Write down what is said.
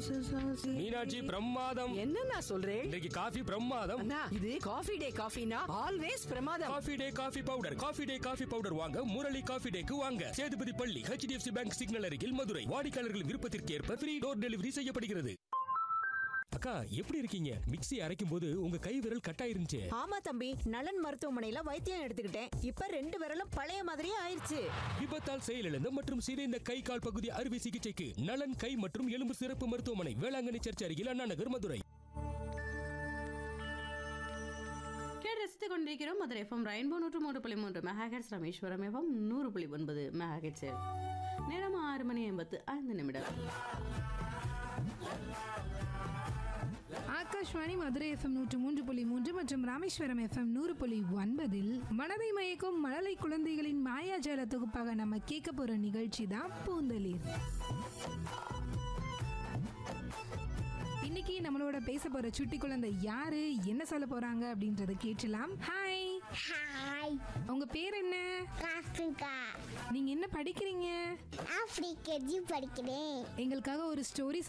மீனாட்சி பிரமாதம் என்ன நான் சொல்றேன் இன்றைக்கு காஃபி பிரமாதம் அண்ணா இது காஃபி டே காஃபினா ஆல்வேஸ் பிரமாதம் Coffee Day coffee powder Coffee Day coffee powder வாங்க முரளி காஃபி டேக்கு வாங்க சேதுபதி பள்ளி ஹெச்டிஎஃப்சி பேங்க் சிக்னல் அருகில் மதுரை வாடிக்கையாளர்கள் விருப்பத்திற்கு ஏற்ப ஃப்ரீ டோர் டெலிவரி செய்யப்படுகிறது அக்கா எப்படி இருக்கீங்க மிக்ஸி அரைக்கும் போது உங்க கை விரல் கட்டாயிருந்துச்சு ஆமா தம்பி நலன் மருத்துவமனையில வைத்தியம் எடுத்துக்கிட்டேன் இப்ப ரெண்டு விரலும் பழைய மாதிரியே ஆயிருச்சு விபத்தால் செயலிழந்த மற்றும் சிதைந்த கை கால் பகுதி அறுவை சிகிச்சைக்கு நலன் கை மற்றும் எலும்பு சிறப்பு மருத்துவமனை வேளாங்கண்ணி சர்ச் அருகில் அண்ணா நகர் மதுரை கேட்டு ரசித்துக் கொண்டிருக்கிறோம் மதுரை எஃப்எம் ரெயின்போ நூற்று மூன்று புள்ளி மூன்று மெகாஹெட்ஸ் ராமேஸ்வரம் எஃப்எம் நூறு புள்ளி ஒன்பது மெகாஹெட்ஸ் நேரம் ஆறு மணி எண்பத்து ஐந்து நிமிடம் ஆகாஷ்வாணி மதுரை எஃப்எம் நூற்று மூன்று புள்ளி மூன்று மற்றும் ராமேஸ்வரம் எஃப்எம் நூறு புள்ளி ஒன்பதில் மனதை மயக்கும் மழலை குழந்தைகளின் மாயாஜால தொகுப்பாக நம்ம கேட்க போற நிகழ்ச்சி தான் பூந்தளிர் இன்னைக்கு நம்மளோட பேச போற சுட்டி குழந்தை யாரு என்ன சொல்ல போறாங்க அப்படின்றத கேட்டலாம் ஹாய் ஹாய் உங்க பேர் என்ன ஆஃப்ரிக்கா நீங்க என்ன படிக்கிறீங்க ஆஃப்ரிக்கா ஜி படிக்கிறேன் எங்களுக்காக ஒரு ஸ்டோரி